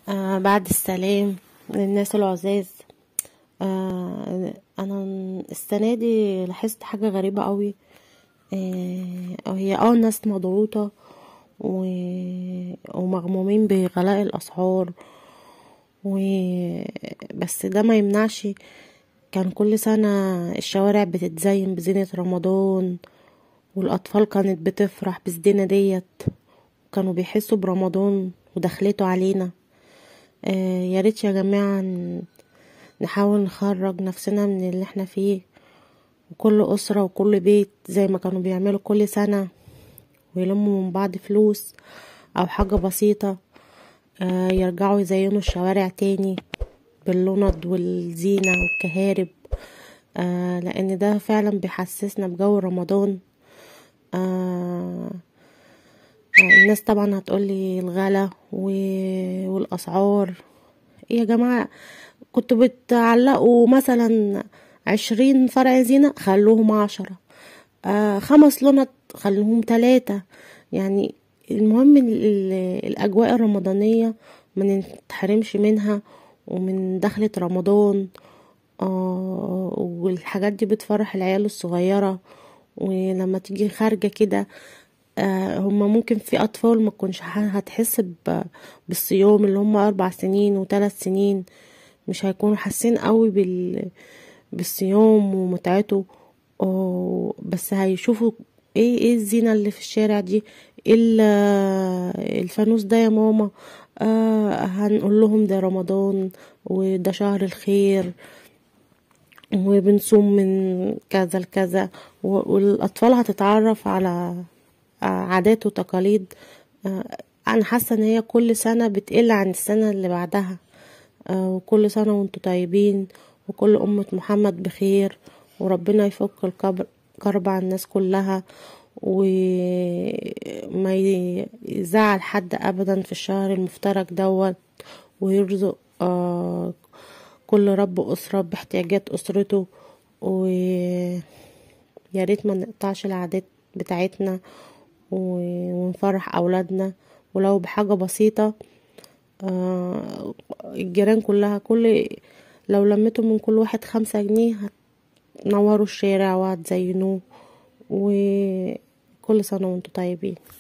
آه بعد السلام للناس العزاز آه انا السنه دي لاحظت حاجه غريبه قوي آه هي اه الناس مضغوطه و... ومغمومين بغلاء الاسعار و... بس ده ما يمنعش كان كل سنه الشوارع بتتزين بزينه رمضان والاطفال كانت بتفرح بالزينه ديت كانوا بيحسوا برمضان ودخلته علينا آه يا ريت يا جماعة نحاول نخرج نفسنا من اللي احنا فيه وكل أسرة وكل بيت زي ما كانوا بيعملوا كل سنة ويلموا من بعض فلوس أو حاجة بسيطة آه يرجعوا يزينوا الشوارع تاني باللند والزينة والكهارب آه لأن ده فعلا بيحسسنا بجو رمضان آه الناس طبعا هتقولي الغلا والاسعار يا جماعة كنتوا بتعلقوا مثلا عشرين فرع زينة خلوهم عشرة آه خمس لنط خلوهم تلاتة يعني المهم الاجواء الرمضانية ما نتحرمش منها ومن دخلة رمضان آه والحاجات دي بتفرح العيال الصغيرة ولما تيجي خارجة كده هما ممكن في اطفال ما تكونش هتحس بالصيام اللي هما اربع سنين وثلاث سنين مش هيكونوا حاسين قوي بال بالصيام ومتعته بس هيشوفوا ايه ايه الزينة اللي في الشارع دي ايه الفانوس ده يا ماما آه هنقول لهم ده رمضان وده شهر الخير وبنصوم من كذا لكذا والاطفال هتتعرف على عادات وتقاليد انا حاسه ان هي كل سنه بتقل عن السنه اللي بعدها وكل سنه وانتم طيبين وكل امه محمد بخير وربنا يفك الكرب كرب عن الناس كلها وما يزعل حد ابدا في الشهر المفترج دوت ويرزق كل رب اسره باحتياجات اسرته ويا ريت ما نقطعش العادات بتاعتنا ونفرح اولادنا ولو بحاجه بسيطه آه الجيران كلها كل لو لميتوا من كل واحد خمسة جنيه هتنوروا الشارع وهتزينوه وكل سنه وانتم طيبين